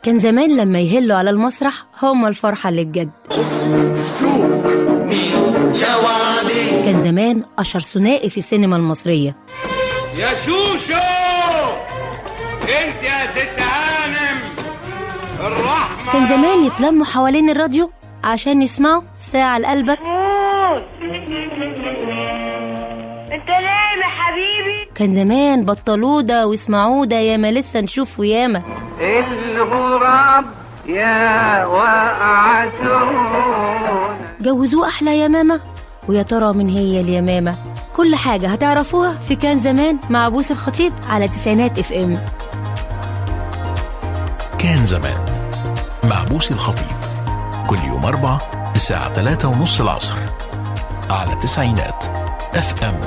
كان زمان لما يهلوا على المسرح هم الفرحة اللي بجد شوف مين يا وعدي كان زمان أشهر ثنائي في السينما المصرية يا شوشو انت يا ست هانم الرحمة كان زمان يتلموا حوالين الراديو عشان يسمعوا ساعة لقلبك انت نايم يا حبيبي كان زمان بطلوده واسمعوده ياما لسه نشوف وياما الغراب يا وقعتون جوزوه أحلى يا ماما ويا ترى من هي اليمامة كل حاجة هتعرفوها في كان زمان مع بوس الخطيب على تسعينات اف ام كان زمان مع بوسي الخطيب كل يوم أربع الساعة 3 ونص العصر على تسعينات اف ام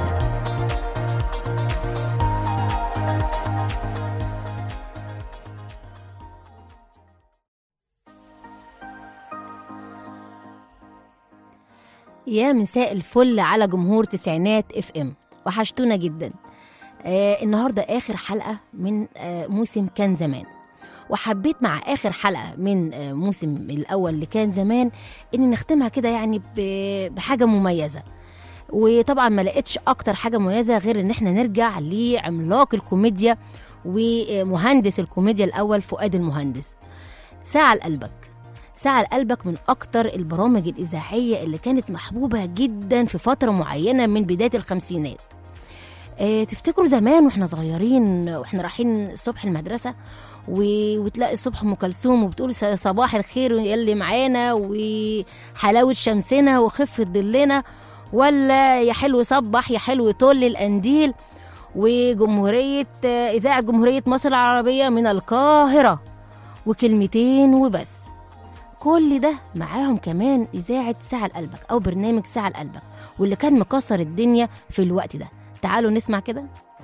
يا مساء الفل على جمهور تسعينات اف ام وحشتونا جدا آه النهارده اخر حلقه من آه موسم كان زمان وحبيت مع اخر حلقه من آه موسم الاول اللي كان زمان ان نختمها كده يعني ب- بحاجه مميزه وطبعا ما لقيتش اكتر حاجه مميزه غير ان احنا نرجع لعملاق الكوميديا ومهندس الكوميديا الاول فؤاد المهندس ساعه لقلبك ساعة لقلبك من أكتر البرامج الإذاعية اللي كانت محبوبة جدا في فترة معينة من بداية الخمسينات اه تفتكروا زمان واحنا صغيرين واحنا رايحين الصبح المدرسة و... وتلاقي الصبح ام كلثوم وبتقول س- صباح الخير يلي معانا وحلاوة شمسنا وخفة ظلنا ولا يا حلو صبح يا حلو طل القنديل وجمهورية آه، إذاعة جمهورية مصر العربية من القاهرة وكلمتين وبس كل ده معاهم كمان إذاعة ساعة لقلبك أو برنامج ساعة لقلبك واللي كان مكسر الدنيا في الوقت ده تعالوا نسمع كده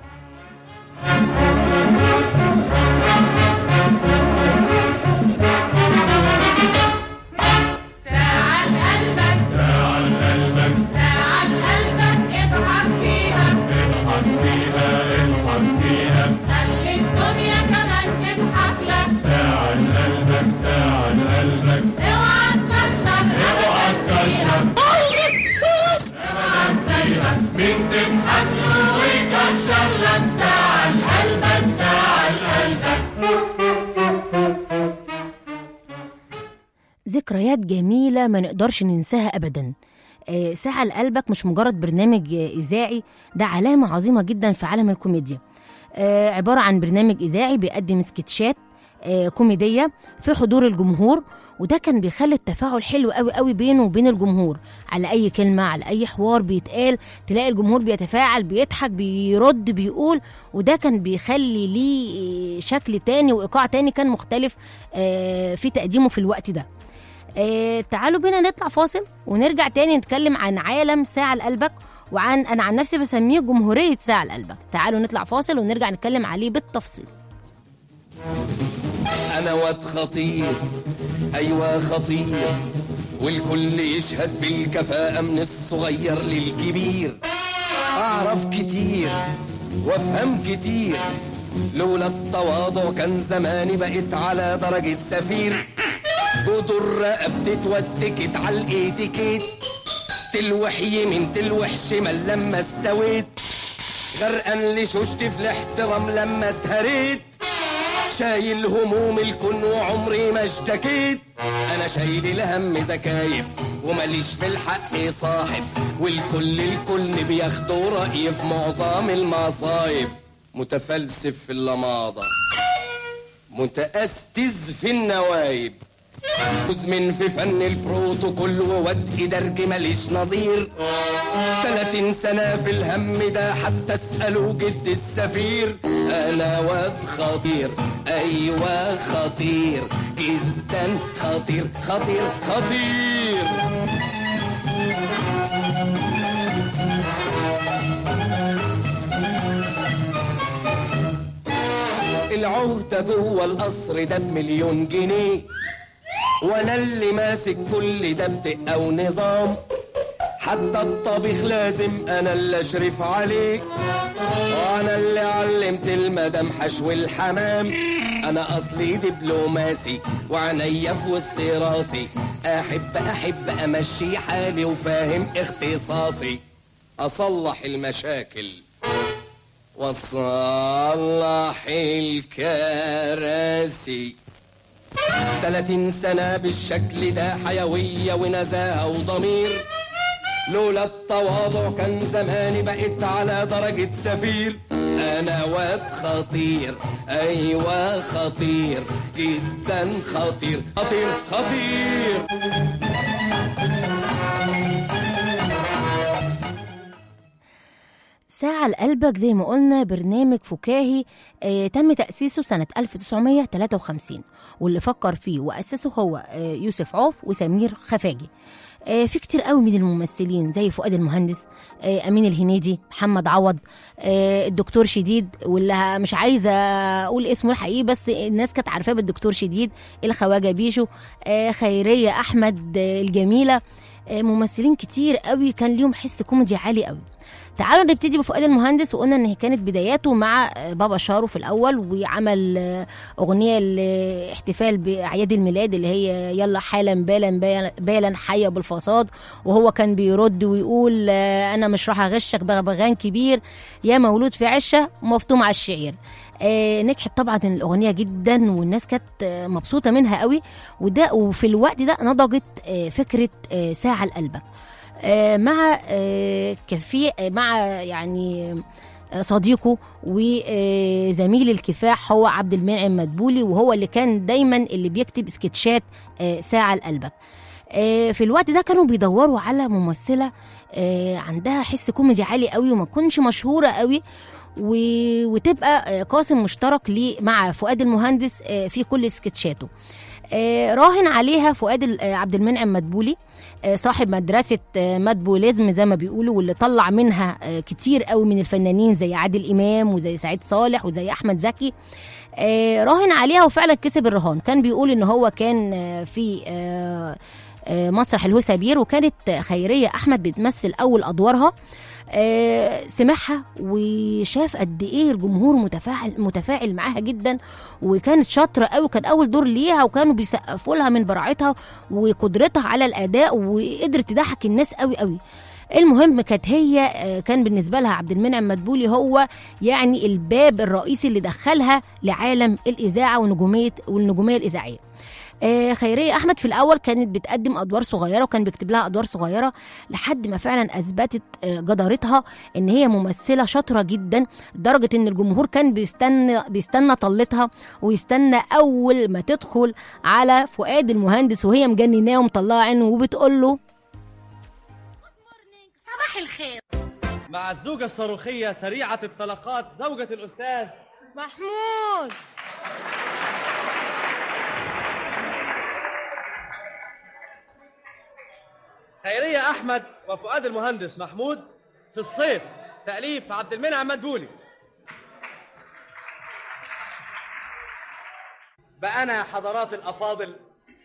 ساعة لقلبك ساعة لقلبك ساعة لقلبك اضحك فيها اضحك فيها اضحك فيها خلي الدنيا كمان تضحك لك ساعة لقلبك ساعة لقلبك اوعى تكشف اوعى تكشف اوعى تكشف مين تضحك له ويكشر لك ساعة لقلبك ساعة لقلبك ذكريات جميلة ما نقدرش ننساها أبدا آه، ساعة لقلبك مش مجرد برنامج آه، إذاعي ده علامة عظيمة جدا في عالم الكوميديا آه، عبارة عن برنامج إذاعي بيقدم سكتشات آه، كوميدية في حضور الجمهور وده كان بيخلي التفاعل حلو قوي قوي بينه وبين الجمهور على أي كلمة على أي حوار بيتقال تلاقي الجمهور بيتفاعل بيضحك بيرد بيقول وده كان بيخلي ليه آه، شكل تاني وإيقاع تاني كان مختلف آه، في تقديمه في الوقت ده آه تعالوا بينا نطلع فاصل ونرجع تاني نتكلم عن عالم ساعة لقلبك وعن أنا عن نفسي بسميه جمهورية ساعة لقلبك تعالوا نطلع فاصل ونرجع نتكلم عليه بالتفصيل انا واد خطير ايوه خطير والكل يشهد بالكفاءة من الصغير للكبير اعرف كتير وافهم كتير لولا التواضع كان زماني بقيت على درجة سفير جدر رقبتي اتوتكت على الاتيكيت تلوح يمين تلوح شمال لما استويت غرقان لشوشتي في الاحترام لما اتهريت شايل هموم الكون وعمري ما اشتكيت انا شايل الهم زكايب ومليش في الحق صاحب والكل الكل بياخدوا رأيي في معظم المصايب متفلسف في اللماضة متأستز في النوايب مزمن في فن البروتوكول وودء درج ماليش نظير تلاتين سنة في الهم ده حتى اسألوا جد السفير أنا واد خطير أيوة خطير جدا خطير خطير خطير العهدة جوه القصر ده بمليون جنيه وانا اللي ماسك كل ده بدقة ونظام حتى الطبيخ لازم انا اللي اشرف عليه وانا اللي علمت المدام حشو الحمام انا اصلي دبلوماسي وعينيا في وسط راسي احب احب امشي حالي وفاهم اختصاصي اصلح المشاكل وصلح الكراسي تلاتين سنة بالشكل ده حيوية ونزاهة وضمير لولا التواضع كان زماني بقيت على درجة سفير أنا واد خطير أيوة خطير جدا خطير خطير خطير ساعة لقلبك زي ما قلنا برنامج فكاهي آه تم تأسيسه سنة 1953 واللي فكر فيه وأسسه هو آه يوسف عوف وسمير خفاجي آه في كتير قوي من الممثلين زي فؤاد المهندس آه أمين الهنيدي محمد عوض آه الدكتور شديد واللي مش عايزة أقول اسمه الحقيقي بس الناس كانت عارفاه بالدكتور شديد الخواجة بيشو آه خيرية أحمد آه الجميلة آه ممثلين كتير قوي كان ليهم حس كوميدي عالي قوي تعالوا نبتدي بفؤاد المهندس وقلنا ان هي كانت بداياته مع بابا شارو في الاول وعمل اغنيه لاحتفال باعياد الميلاد اللي هي يلا حالا بالا بالا- بالا حيا بالفساد وهو كان بيرد ويقول انا مش راح اغشك بغبغان كبير يا مولود في عشه مفطوم على الشعير آه، نجحت طبعا الاغنيه جدا والناس كانت آه، مبسوطه منها قوي وده وفي الوقت ده نضجت آه، فكره آه، ساعه لقلبك آه، مع آه، كفي آه، مع يعني آه، صديقه وزميل الكفاح هو عبد المنعم مدبولي وهو اللي كان دايما اللي بيكتب سكتشات آه، ساعة لقلبك آه، في الوقت ده كانوا بيدوروا على ممثلة آه، عندها حس كوميدي عالي قوي وما تكونش مشهورة قوي و... وتبقى آه، قاسم مشترك ليه مع فؤاد المهندس آه، في كل سكتشاته آه، راهن عليها فؤاد ال- آه، عبد المنعم مدبولي آه، صاحب مدرسة آه، مدبوليزم زي ما بيقولوا واللي طلع منها آه، كتير قوي من الفنانين زي عادل إمام وزي سعيد صالح وزي أحمد زكي آه، راهن عليها وفعلا كسب الرهان كان بيقول إن هو كان آه، في آه، آه، مسرح الهوسابير وكانت خيرية أحمد بتمثل أول أدوارها آه، سمعها وشاف قد ايه الجمهور متفاعل متفاعل معاها جدا وكانت شاطره قوي كان اول دور ليها وكانوا بيسقفوا لها من براعتها وقدرتها على الاداء وقدرت تضحك الناس قوي قوي المهم كانت هي آه، كان بالنسبه لها عبد المنعم مدبولي هو يعني الباب الرئيسي اللي دخلها لعالم الاذاعه ونجوميه والنجوميه الاذاعيه آه، خيرية أحمد في الأول كانت بتقدم أدوار صغيرة وكان بيكتب لها أدوار صغيرة لحد ما فعلا أثبتت آه، جدارتها إن هي ممثلة شاطرة جدا لدرجة إن الجمهور كان بيستنى بيستنى طلتها ويستنى أول ما تدخل على فؤاد المهندس وهي مجنناه ومطلعة عينه وبتقول له صباح الخير مع الزوجة الصاروخية سريعة الطلقات زوجة الأستاذ محمود خيرية أحمد وفؤاد المهندس محمود في الصيف تأليف عبد المنعم مدبولي بقى أنا يا حضرات الأفاضل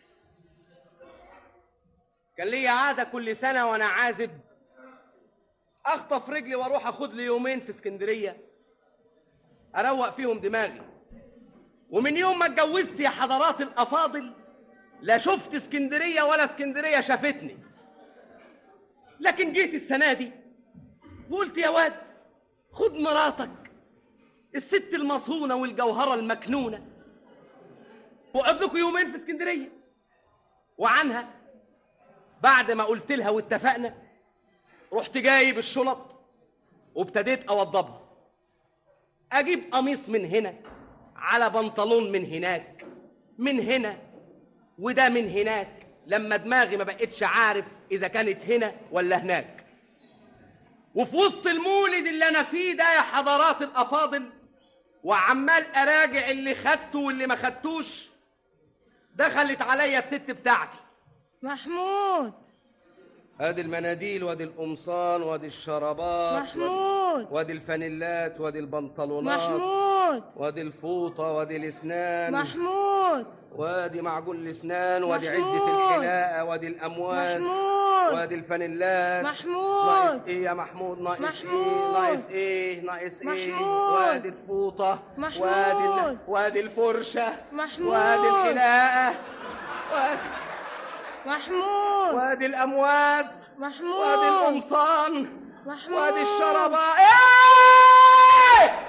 كان لي عادة كل سنة وأنا عازب أخطف رجلي وأروح أخد لي يومين في اسكندرية أروق فيهم دماغي ومن يوم ما اتجوزت يا حضرات الأفاضل لا شفت اسكندرية ولا اسكندرية شافتني لكن جيت السنة دي وقلت يا واد خد مراتك الست المصونة والجوهرة المكنونة وقعد لكم يومين في اسكندرية وعنها بعد ما قلت لها واتفقنا رحت جايب الشنط وابتديت اوضبها اجيب قميص من هنا على بنطلون من هناك من هنا وده من هناك لما دماغي ما بقتش عارف اذا كانت هنا ولا هناك وفي وسط المولد اللي انا فيه ده يا حضرات الافاضل وعمال اراجع اللي خدته واللي ما خدتوش دخلت عليا الست بتاعتي محمود ادي المناديل وادي القمصان وادي الشرابات محمود وادي الفانيلات وادي البنطلونات محمود محمود وادي الفوطة وادي الاسنان محمود وادي معجون الاسنان وادي عدة محمود. الحلاقة وادي الامواس محمود. وادي الفانيلات محمود. ناقص ايه يا محمود ناقص محمود. ايه ناقص ايه ناقص ايه محمود. وادي الفوطة محمود. وادي ال- وادي الفرشة محمود. وادي الحلاقة وادي محمود وادي الامواس محمود وادي القمصان محمود وادي الشرباء ايه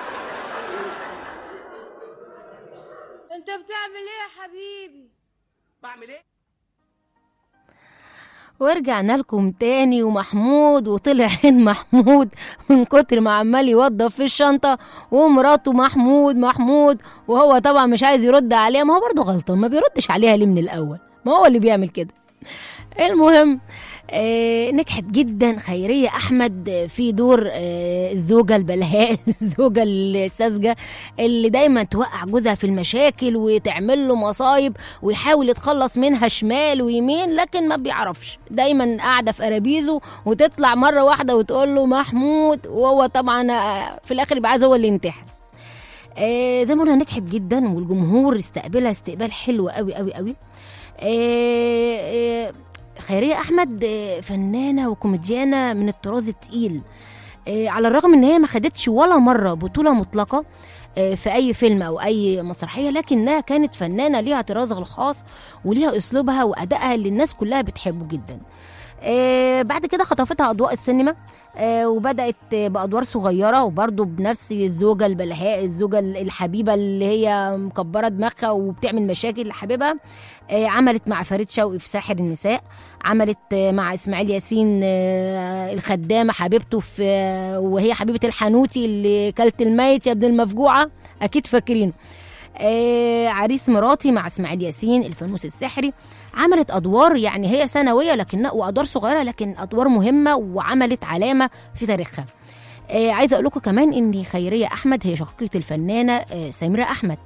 انت بتعمل ايه يا حبيبي بعمل ايه ورجعنا لكم تاني ومحمود وطلع عين محمود من كتر ما عمال يوضب في الشنطة ومراته محمود محمود وهو طبعا مش عايز يرد عليها ما هو برضه غلطان ما بيردش عليها ليه من الأول ما هو اللي بيعمل كده المهم آه نجحت جدا خيرية أحمد في دور آه الزوجة البلهاء الزوجة الساذجة اللي دايما توقع جوزها في المشاكل وتعمل له مصايب ويحاول يتخلص منها شمال ويمين لكن ما بيعرفش دايما قاعدة في أرابيزه وتطلع مرة واحدة وتقول له محمود وهو طبعا آه، في الآخر يبقى عايز هو اللي ينتحر آه زي ما قلنا نجحت جدا والجمهور استقبلها استقبال حلو قوي قوي قوي آه آه خيرية أحمد آه، فنانة وكوميديانة من الطراز التقيل آه، على الرغم ان هي ما خدتش ولا مرة بطولة مطلقة آه، في اي فيلم او اي مسرحيه لكنها كانت فنانه ليها طرازها الخاص وليها اسلوبها وادائها اللي الناس كلها بتحبه جدا آه، بعد كده خطفتها اضواء السينما آه، وبدات آه، بادوار صغيره وبرضه بنفس الزوجه البلهاء الزوجه الحبيبه اللي هي مكبره دماغها وبتعمل مشاكل لحبيبها آه، عملت مع فريد شوقي في ساحر النساء عملت آه، مع اسماعيل ياسين آه، الخدامه حبيبته في آه، وهي حبيبه الحنوتي اللي كلت الميت يا ابن المفجوعه اكيد فاكرينه آه، عريس مراتي مع اسماعيل ياسين الفانوس السحري عملت ادوار يعني هي ثانويه لكنها وادوار صغيره لكن ادوار مهمه وعملت علامه في تاريخها آه عايزه اقول لكم كمان ان خيريه احمد هي شقيقه الفنانه آه سميره احمد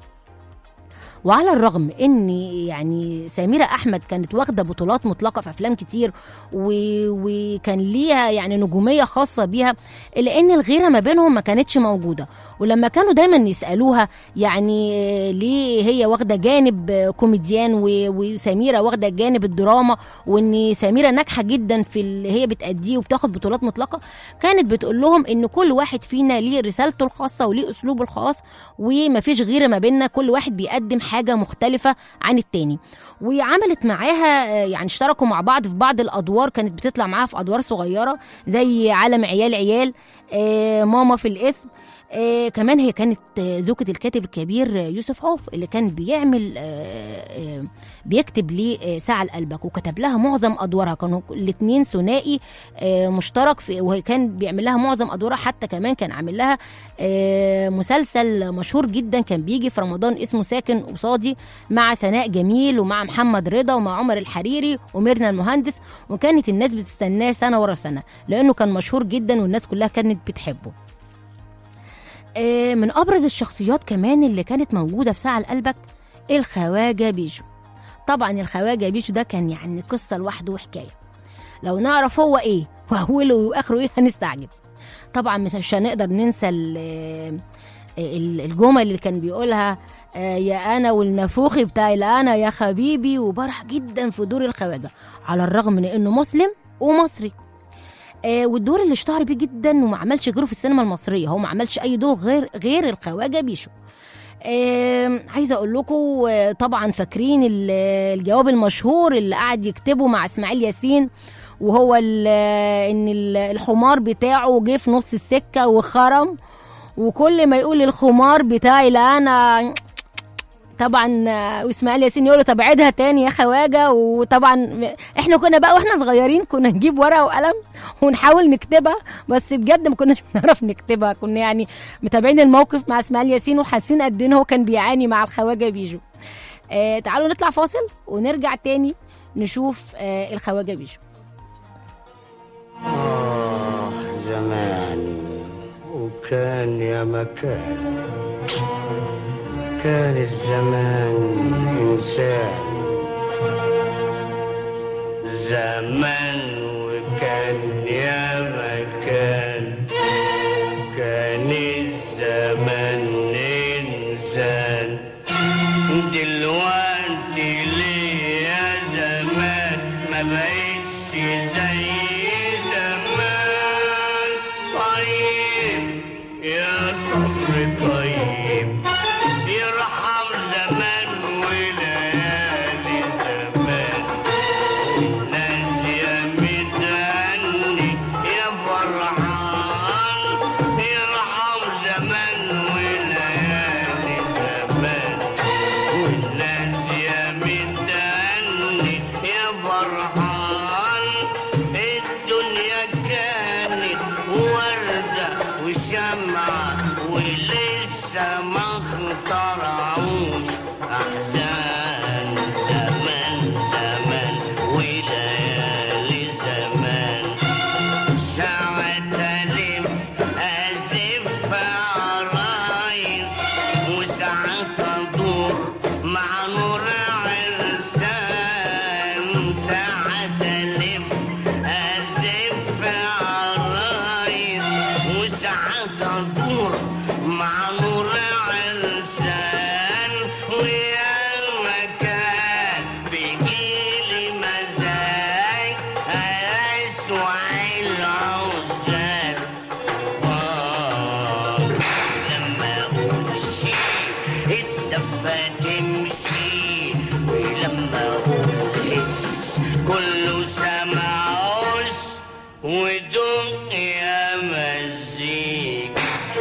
وعلى الرغم ان يعني سميره احمد كانت واخده بطولات مطلقه في افلام كتير و... وكان ليها يعني نجوميه خاصه بيها الا ان الغيره ما بينهم ما كانتش موجوده ولما كانوا دايما يسالوها يعني آه، ليه هي واخده جانب آه، كوميديان و... وسميره واخده جانب الدراما وان سميره ناجحه جدا في اللي هي بتاديه وبتاخد بطولات مطلقه كانت بتقول لهم ان كل واحد فينا ليه رسالته الخاصه وليه اسلوبه الخاص ومفيش غيره ما بيننا كل واحد بيقدم حاجه مختلفه عن التاني وعملت معاها آه، يعني اشتركوا مع بعض في بعض الادوار كانت بتطلع معاها في ادوار صغيره زي عالم عيال عيال آه، ماما في الاسم آه كمان هي كانت آه، زوجة الكاتب الكبير آه، يوسف عوف اللي كان بيعمل آه آه بيكتب ليه آه ساعة لقلبك وكتب لها معظم أدوارها كانوا الاتنين ثنائي آه مشترك في وكان بيعمل لها معظم أدوارها حتى كمان كان عامل لها آه مسلسل مشهور جدا كان بيجي في رمضان اسمه ساكن قصادي مع سناء جميل ومع محمد رضا ومع عمر الحريري وميرنا المهندس وكانت الناس بتستناه سنة ورا سنة لأنه كان مشهور جدا والناس كلها كانت بتحبه آه، من ابرز الشخصيات كمان اللي كانت موجوده في ساعه لقلبك الخواجه بيشو طبعا الخواجه بيشو ده كان يعني قصه لوحده وحكايه لو نعرف هو ايه واوله واخره ايه هنستعجب طبعا مش هنقدر ننسى ال- ال- الجمل اللي كان بيقولها آه، يا انا والنافوخي بتاعي لا انا يا حبيبي وبرح جدا في دور الخواجه على الرغم من انه مسلم ومصري آه، والدور اللي اشتهر بيه جدا وما عملش غيره في السينما المصريه هو ما عملش اي دور غير غير الخواجه بيشو آه، عايزه اقول لكم آه، طبعا فاكرين ال- الجواب المشهور اللي قعد يكتبه مع اسماعيل ياسين وهو ال- ان ال- الحمار بتاعه جه في نص السكه وخرم وكل ما يقول الخمار بتاعي لا انا طبعا آه، واسماعيل ياسين يقول له طب عيدها تاني يا خواجه وطبعا احنا كنا بقى واحنا صغيرين كنا نجيب ورقه وقلم ونحاول نكتبها بس بجد ما كناش بنعرف نكتبها كنا يعني متابعين الموقف مع اسماعيل ياسين وحاسين قد ايه هو كان بيعاني مع الخواجه بيجو آه تعالوا نطلع فاصل ونرجع تاني نشوف آه الخواجه بيجو آه زمان وكان يا مكان كان الزمان إنسان زمان وكان يا مكان كان الزمان دلوقتي ليه يا زمان ما بقتش زي زمان طيب يا صبر طيب يرحم زمان وليالي زمان الناس يا متهني يا فرحان يرحم زمان وليالي زمان والناس يا متهني يا فرحان الدنيا كانت وردة وشمعة ولسه ما اخترعوش أحزان زمان زمان وليالي زمان ساعة ألف أزف عرايس وساعات أدور مع نور عرسان ساعة ألف أزف عرايس وساعات أدور مع نور عرسان ويا المكان بيجيلي مزاج أسوع العزال آه، لما أقول شي السفة تمشي ولما أقول هس كله سمعوش ودق يا مزيك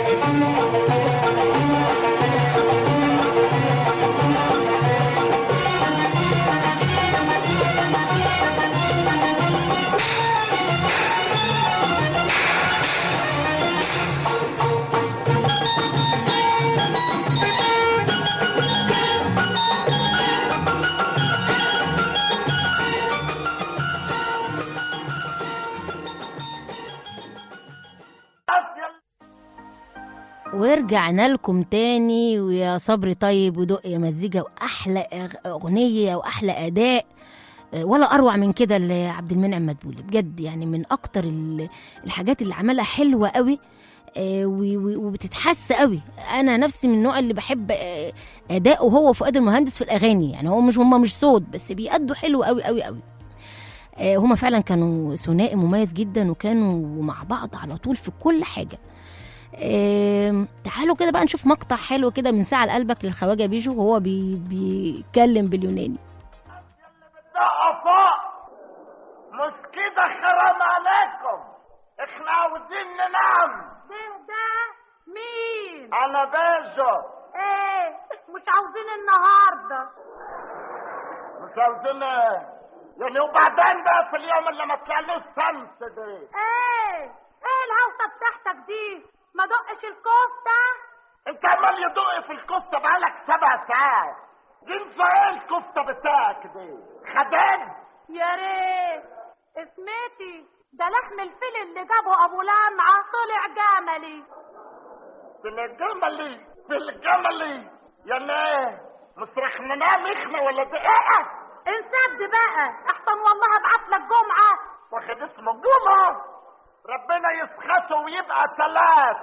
ورجعنا لكم تاني ويا صبري طيب ودق يا مزيكا واحلى أغ- اغنيه واحلى اداء آه، ولا اروع من كده لعبد المنعم مدبولي بجد يعني من اكتر ال- الحاجات اللي عملها حلوه قوي آه، و- و- وبتتحس قوي انا نفسي من النوع اللي بحب آه، اداؤه هو وفؤاد المهندس في الاغاني يعني هو مش هما مش صوت بس بيأدوا حلو قوي قوي قوي آه، هما فعلا كانوا ثنائي مميز جدا وكانوا مع بعض على طول في كل حاجه آم، تعالوا كده بقى نشوف مقطع حلو كده من ساعة لقلبك للخواجة بيجو وهو بي بيتكلم باليوناني دقة فوق مش كده حرام عليكم احنا عاوزين ننام ده ده مين انا بيجو ايه مش عاوزين النهارده مش عاوزين ايه يعني وبعدين بقى في اليوم اللي ما طلعلوش شمس دي ايه ايه الهوسه بتاعتك دي ما دقش الكفته انت عمال يدق في الكفته بقالك سبع ساعات جنس ايه الكفته بتاعك دي خدام يا ريت اسمتي ده لحم الفيل اللي جابه ابو لمعه طلع جملي في الجملي في الجملي يعني ايه مش رح ننام احنا ولا دي ايه انسد بقى احسن والله ابعت لك جمعه واخد اسمه جمعة ربنا يسخطه ويبقى ثلاث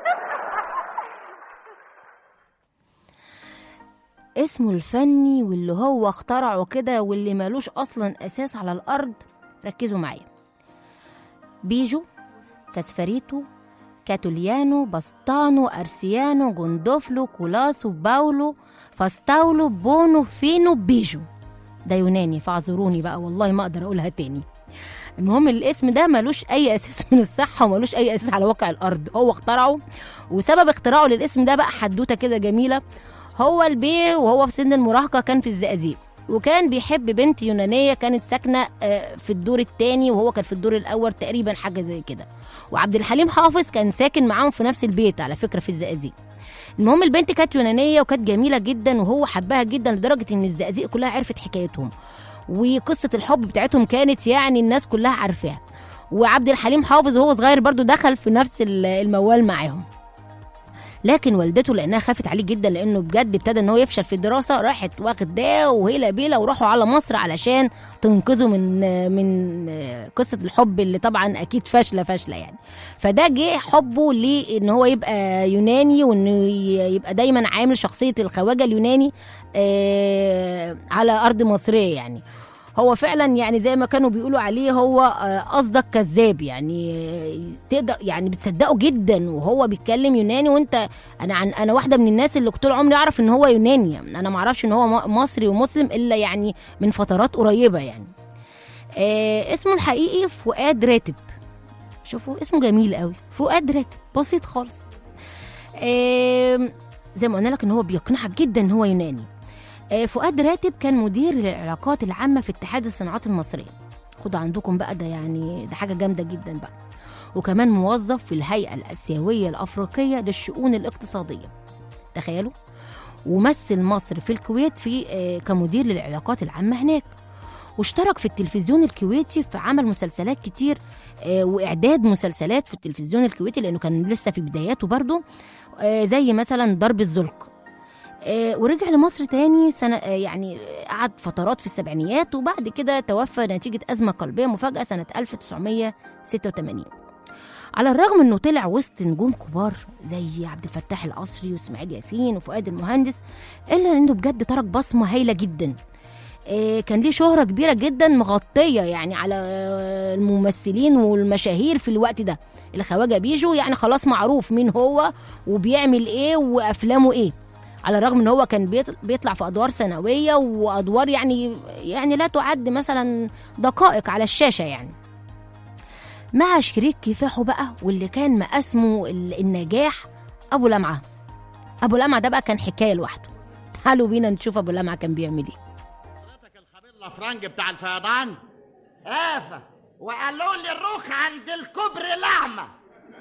اسمه الفني واللي هو اخترعه كده واللي مالوش اصلا اساس على الارض ركزوا معايا بيجو كاسفاريتو كاتوليانو باستانو ارسيانو جوندوفلو كولاسو باولو فاستاولو بونو فينو بيجو ده يوناني فاعذروني بقى والله ما اقدر اقولها تاني المهم الاسم ده ملوش اي اساس من الصحه وملوش اي اساس على واقع الارض هو اخترعه وسبب اختراعه للاسم ده بقى حدوته كده جميله هو البيه وهو في سن المراهقه كان في الزقازيق وكان بيحب بنت يونانيه كانت ساكنه آه، في الدور الثاني وهو كان في الدور الاول تقريبا حاجه زي كده وعبد الحليم حافظ كان ساكن معاهم في نفس البيت على فكره في الزقازيق المهم البنت كانت يونانيه وكانت جميله جدا وهو حبها جدا لدرجه ان الزقازيق كلها عرفت حكايتهم وقصه الحب بتاعتهم كانت يعني الناس كلها عارفاها وعبد الحليم حافظ وهو صغير برضو دخل في نفس ال- الموال معاهم لكن والدته لانها خافت عليه جدا لانه بجد ابتدى ان هو يفشل في الدراسه راحت واخداه وهيلا بيلا وراحوا على مصر علشان تنقذه من من قصه الحب اللي طبعا اكيد فاشله فاشله يعني فده جه حبه لان هو يبقى يوناني وانه ي- يبقى دايما عامل شخصيه الخواجه اليوناني آه، على ارض مصريه يعني هو فعلا يعني زي ما كانوا بيقولوا عليه هو آه، قصدك كذاب يعني آه، تقدر يعني بتصدقه جدا وهو بيتكلم يوناني وانت انا عن انا واحده من الناس اللي طول عمري اعرف ان هو يوناني انا ما اعرفش ان هو م- مصري ومسلم الا يعني من فترات قريبه يعني آه اسمه الحقيقي فؤاد راتب شوفوا اسمه جميل قوي فؤاد راتب بسيط خالص آه زي ما قلنا لك ان هو بيقنعك جدا ان هو يوناني آه، فؤاد راتب كان مدير للعلاقات العامة في اتحاد الصناعات المصرية خدوا عندكم بقى ده يعني ده حاجة جامدة جدا بقى وكمان موظف في الهيئة الآسيوية الأفريقية للشؤون الاقتصادية تخيلوا ومثل مصر في الكويت في آه، كمدير للعلاقات العامة هناك واشترك في التلفزيون الكويتي في عمل مسلسلات كتير آه، وإعداد مسلسلات في التلفزيون الكويتي لأنه كان لسه في بداياته برضه آه، زي مثلا ضرب الزلق آه، ورجع لمصر تاني سنة آه، يعني قعد فترات في السبعينيات وبعد كده توفى نتيجة أزمة قلبية مفاجئة سنة 1986 على الرغم انه طلع وسط نجوم كبار زي عبد الفتاح القصري واسماعيل ياسين وفؤاد المهندس الا انه بجد ترك بصمه هايله جدا آه، كان ليه شهرة كبيرة جدا مغطية يعني على آه، الممثلين والمشاهير في الوقت ده الخواجة بيجو يعني خلاص معروف مين هو وبيعمل ايه وافلامه ايه على الرغم ان هو كان بيط- بيطلع في ادوار ثانويه وادوار يعني يعني لا تعد مثلا دقائق على الشاشه يعني مع شريك كفاحه بقى واللي كان مقاسمه ال- النجاح ابو لمعه ابو لمعه ده بقى كان حكايه لوحده تعالوا بينا نشوف ابو لمعه كان بيعمل ايه الافرنج بتاع الفيضان ايه وقالوا لي روح عند الكبر الاعمى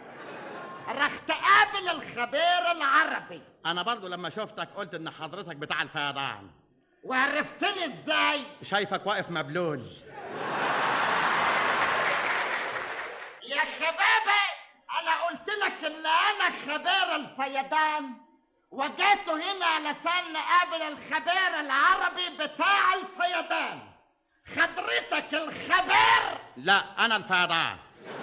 رحت قابل الخبير العربي انا برضو لما شفتك قلت ان حضرتك بتاع الفيضان وعرفتني ازاي شايفك واقف مبلول يا شبابي انا قلت لك ان انا خبير الفيضان وجيت هنا علشان نقابل الخبير العربي بتاع الفيضان حضرتك الخبير لا انا الفيضان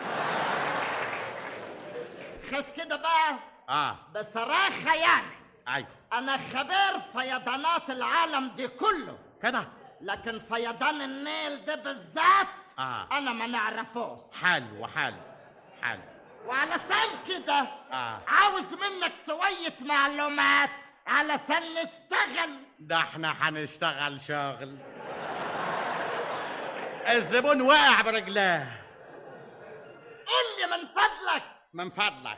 خس كده بقى اه بصراحة يعني ايوه انا خبير فيضانات العالم دي كله كده لكن فيضان النيل ده بالذات اه انا ما نعرفوش حلو حلو حلو وعلشان كده اه عاوز منك شوية معلومات علشان نشتغل ده احنا هنشتغل شغل الزبون واقع برجلاه قول لي من فضلك من فضلك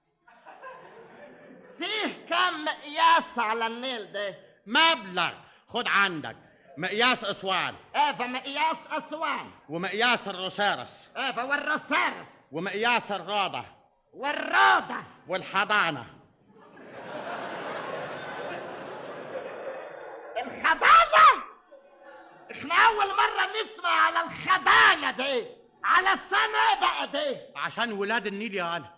فيه كام مقياس على النيل ده مبلغ خد عندك مقياس اسوان ايه فمقياس اسوان ومقياس الروسارس ايه والرصارس ومقياس الروضة والروضة والحضانة الخضانة احنا اول مرة نسمع على الخضانة دي على السنة بقى دي عشان ولاد النيل يا غالي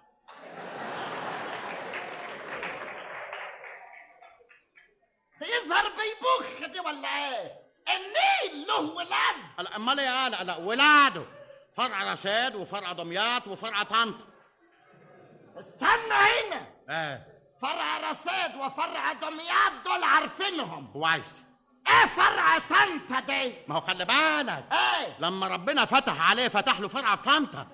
يظهر بيبخ دي ولا ايه النيل له ولاد لا، امال إيه يا غالي لا ولاده فرع رشاد وفرع دمياط وفرع طنطا استنى هنا ايه فرع رصيد وفرع دمياط دول عارفينهم كويس ايه فرع طنطا دي ما هو خلي بالك ايه لما ربنا فتح عليه فتح له فرع في طنطا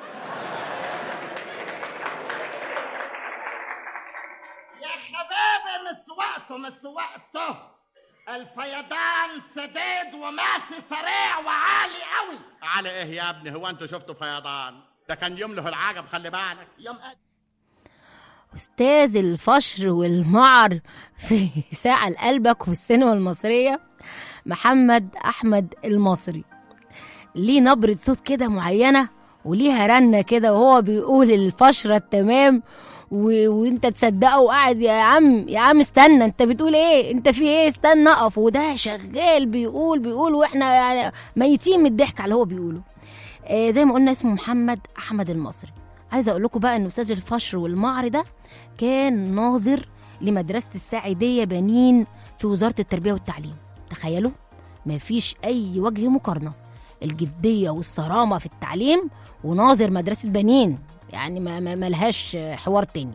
يا شباب مش وقته مش وقته الفيضان سديد وماشي سريع وعالي قوي على ايه يا ابني هو انتوا شفتوا فيضان ده كان يوم له العجب خلي بالك يوم أستاذ الفشر والمعر في ساعة لقلبك في السينما المصرية محمد أحمد المصري ليه نبرة صوت كده معينة وليها رنة كده وهو بيقول الفشرة التمام و... وانت تصدقه وقاعد يا عم يا عم استنى انت بتقول ايه انت في ايه استنى اقف وده شغال بيقول بيقول واحنا يعني ميتين من الضحك على اللي هو بيقوله آه زي ما قلنا اسمه محمد احمد المصري عايزه اقول لكم بقى ان استاذ الفشر والمعر ده كان ناظر لمدرسه الساعديه بنين في وزاره التربيه والتعليم تخيلوا مفيش اي وجه مقارنه الجديه والصرامه في التعليم وناظر مدرسه بنين يعني ما ما- ملهاش حوار تاني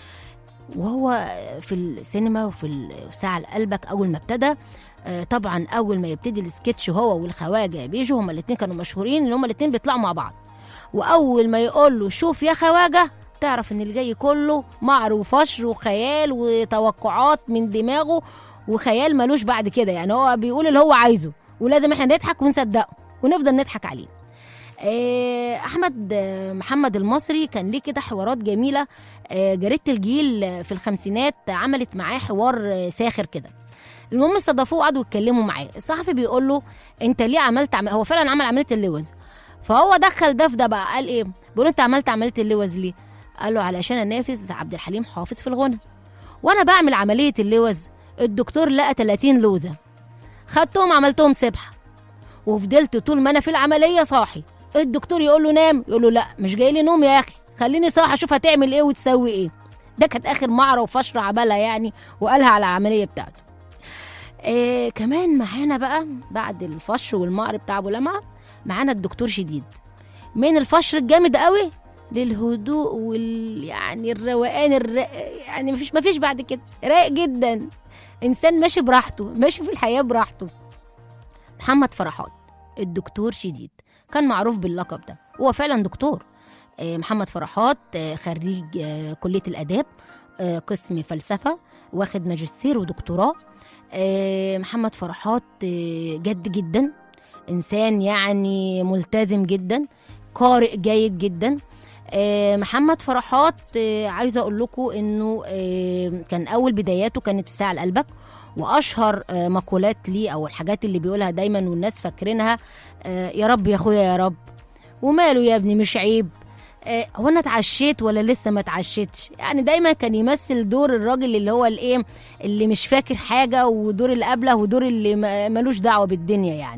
وهو في السينما وفي ال- في ساعة لقلبك أول ما ابتدى آه، طبعا أول ما يبتدي السكتش هو والخواجة بيجوا هما الاتنين كانوا مشهورين إن هما الاتنين بيطلعوا مع بعض وأول ما يقول له شوف يا خواجة تعرف إن اللي جاي كله معر وفشر وخيال وتوقعات من دماغه وخيال ملوش بعد كده يعني هو بيقول اللي هو عايزه ولازم احنا نضحك ونصدقه ونفضل نضحك عليه آه، احمد آه، محمد المصري كان ليه كده حوارات جميله آه، جريده الجيل آه، في الخمسينات عملت معاه حوار آه، ساخر كده المهم استضافوه وقعدوا يتكلموا معاه الصحفي بيقول له انت ليه عملت عم... هو فعلا عمل عمليه اللوز فهو دخل ده في ده بقى قال ايه بيقول له انت عملت عمليه اللوز ليه قال له علشان انافس عبد الحليم حافظ في الغنى وانا بعمل عمليه اللوز الدكتور لقى 30 لوزه خدتهم عملتهم سبحه وفضلت طول ما انا في العمليه صاحي الدكتور يقول له نام يقول له لا مش جاي لي نوم يا اخي خليني صاحي اشوف هتعمل ايه وتسوي ايه ده كانت اخر معره وفشر عملها يعني وقالها على العمليه بتاعته آه كمان معانا بقى بعد الفشر والمعر بتاع ابو لمعه معانا الدكتور شديد من الفشر الجامد قوي للهدوء وال يعني الروقان الر... يعني مفيش مفيش بعد كده رايق جدا انسان ماشي براحته ماشي في الحياه براحته محمد فرحات الدكتور شديد كان معروف باللقب ده هو فعلا دكتور آه، محمد فرحات آه، خريج آه، كلية الآداب آه، قسم فلسفة واخد ماجستير ودكتوراه آه، محمد فرحات آه، جد جدا إنسان يعني ملتزم جدا قارئ جيد جدا آه، محمد فرحات آه، عايزه اقول لكم انه آه، كان اول بداياته كانت في ساعه لقلبك واشهر آه، مقولات ليه او الحاجات اللي بيقولها دايما والناس فاكرينها آه، يا رب يا اخويا يا رب وماله يا ابني مش عيب آه، هو انا اتعشيت ولا لسه ما اتعشيتش يعني دايما كان يمثل دور الراجل اللي هو الايه اللي مش فاكر حاجه ودور اللي قبله ودور اللي ما- ملوش دعوه بالدنيا يعني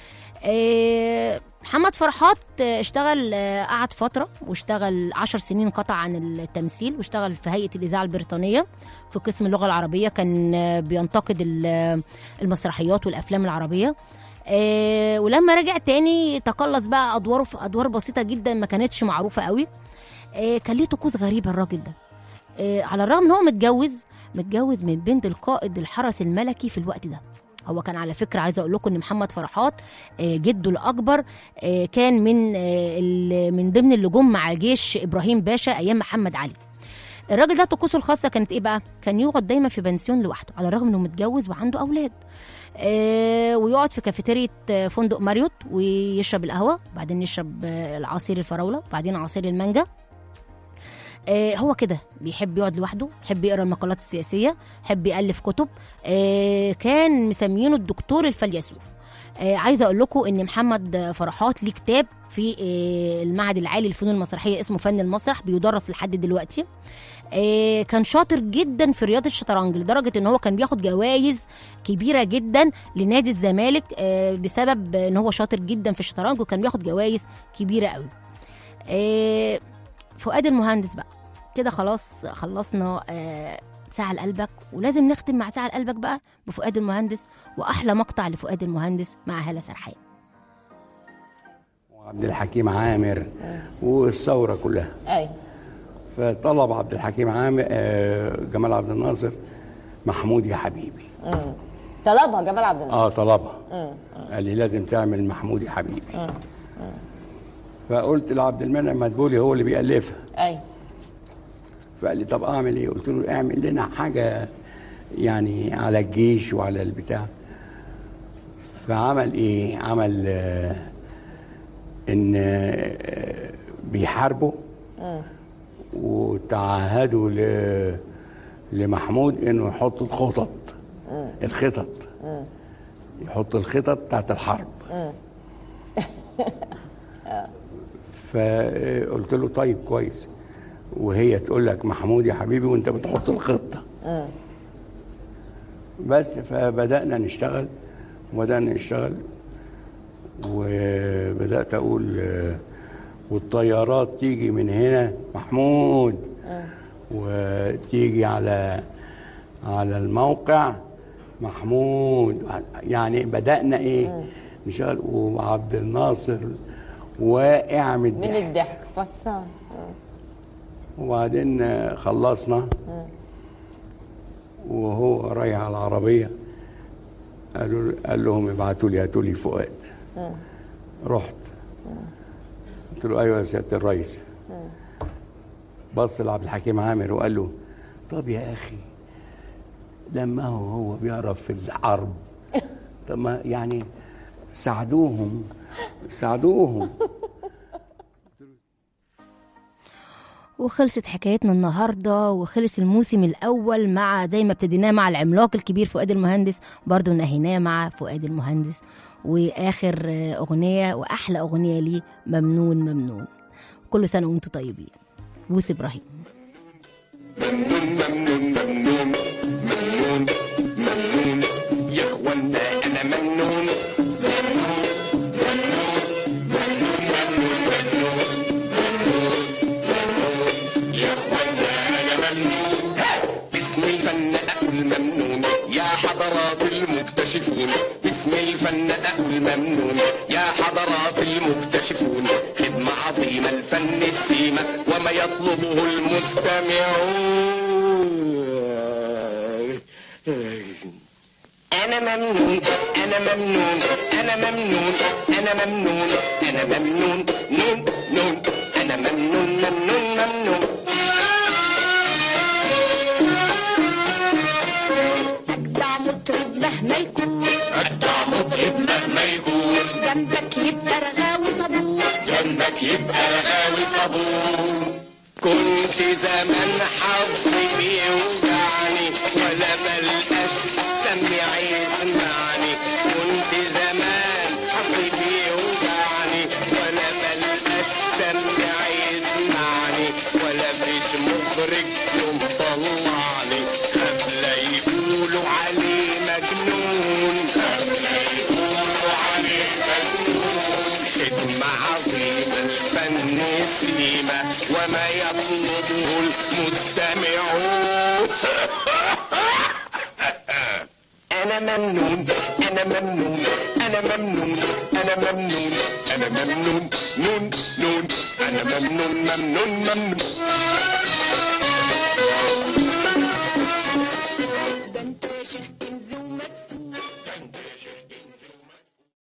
آه، محمد فرحات آه، اشتغل آه، قعد فترة واشتغل عشر سنين قطع عن التمثيل واشتغل في هيئة الإذاعة البريطانية في قسم اللغة العربية كان آه، بينتقد ال- المسرحيات والأفلام العربية آه، ولما رجع تاني تقلص بقى أدواره في أدوار بسيطة جدا ما كانتش معروفة قوي آه، كان ليه طقوس غريبة الراجل ده آه، على الرغم ان هو متجوز متجوز من بنت القائد الحرس الملكي في الوقت ده هو كان على فكره عايزه اقول لكم ان محمد فرحات آه، جده الاكبر آه، كان من آه، ال- من ضمن اللي جم مع جيش ابراهيم باشا ايام محمد علي الراجل ده طقوسه الخاصه كانت ايه بقى كان يقعد دايما في بنسيون لوحده على الرغم انه متجوز وعنده اولاد آه، ويقعد في كافيتيريا آه، فندق ماريوت ويشرب القهوه بعدين يشرب آه، العصير الفراوله بعدين عصير المانجا آه، هو كده بيحب يقعد لوحده يحب يقرا المقالات السياسيه يحب يالف كتب آه، كان مسمينه الدكتور الفيلسوف آه، عايزه اقول لكم ان محمد فرحات ليه كتاب في آه، المعهد العالي للفنون المسرحيه اسمه فن المسرح بيدرس لحد دلوقتي آه، كان شاطر جدا في رياضه الشطرنج لدرجه ان هو كان بياخد جوائز كبيره جدا لنادي الزمالك آه، بسبب ان هو شاطر جدا في الشطرنج وكان بياخد جوائز كبيره قوي آه، فؤاد المهندس بقى كده خلاص خلصنا آه، ساعة لقلبك ولازم نختم مع ساعة لقلبك بقى بفؤاد المهندس وأحلى مقطع لفؤاد المهندس مع هالة سرحان عبد الحكيم عامر والثوره كلها اي فطلب عبد الحكيم عامر آه، جمال عبد الناصر محمود يا حبيبي مم. طلبها جمال عبد الناصر اه طلبها مم. قال لي لازم تعمل محمود يا حبيبي مم. فقلت لعبد المنعم مدبولي هو اللي بيألفها اي فقال لي طب اعمل ايه قلت له اعمل لنا حاجه يعني على الجيش وعلى البتاع فعمل ايه عمل آه ان آه بيحاربوا مم. وتعهدوا ل لمحمود انه يحط الخطط مم. الخطط مم. يحط الخطط بتاعت الحرب مم. فقلت له طيب كويس وهي تقول لك محمود يا حبيبي وانت بتحط الخطه مم. بس فبدانا نشتغل وبدانا نشتغل وبدات اقول آه، والطيارات تيجي من هنا محمود وتيجي على على الموقع محمود يعني بدأنا ايه نشتغل وعبد الناصر واقع من من الضحك الضحك فطسان وبعدين آه، خلصنا وهو رايح على العربية قالوا قال لهم ابعتوا لي هاتوا لي فؤاد رحت قلت له ايوه يا سياده الرئيس بص لعبد الحكيم عامر وقال له طب يا اخي لما هو هو بيعرف في الحرب طب ما يعني ساعدوهم ساعدوهم وخلصت حكايتنا النهارده وخلص الموسم الاول مع زي ما ابتديناه مع العملاق الكبير فؤاد المهندس برضه نهيناه مع فؤاد المهندس واخر آه، اغنيه واحلى اغنيه ليه ممنون ممنون كل سنه وانتم طيبين بوس ابراهيم ممنون ممنون ممنون ممنون يا اخوانا انا ممنون ممنون ممنون ممنون ممنون ممنون ممنون يا اخوانا انا ممنون باسم الفن اقول ممنون يا حضرات المكتشفون باسم الفن اقول ممنون يا حضرات المكتشفون خدمة عظيمة الفن السيمة وما يطلبه المستمعون أنا ممنون أنا ممنون أنا ممنون أنا ممنون أنا ممنون نون نون أنا ممنون ممنون ممنون أجدع مطرب مهما يكون أجدع مطرب مهما يكون جنبك يبقى رغاوي صبور جنبك يبقى رغاوي صابون كنت زمان حظي بيوجعني ولا ملقاش سمع يسمعني كنت زمان حظي بيوجعني ولا ملقاش سمع يسمعني ولا فيش مخرج يوم طلعني قبل يقولوا عليه مجنون قبل يقولوا عليه مجنون خدمة عظيمة الفن السيمة وما يطلبه المستمعون أنا ممنون أنا ممنون أنا ممنون أنا ممنون أنا ممنون نون نون أنا ممنون ممنون ممنون ده انت شاه كنز ومدفون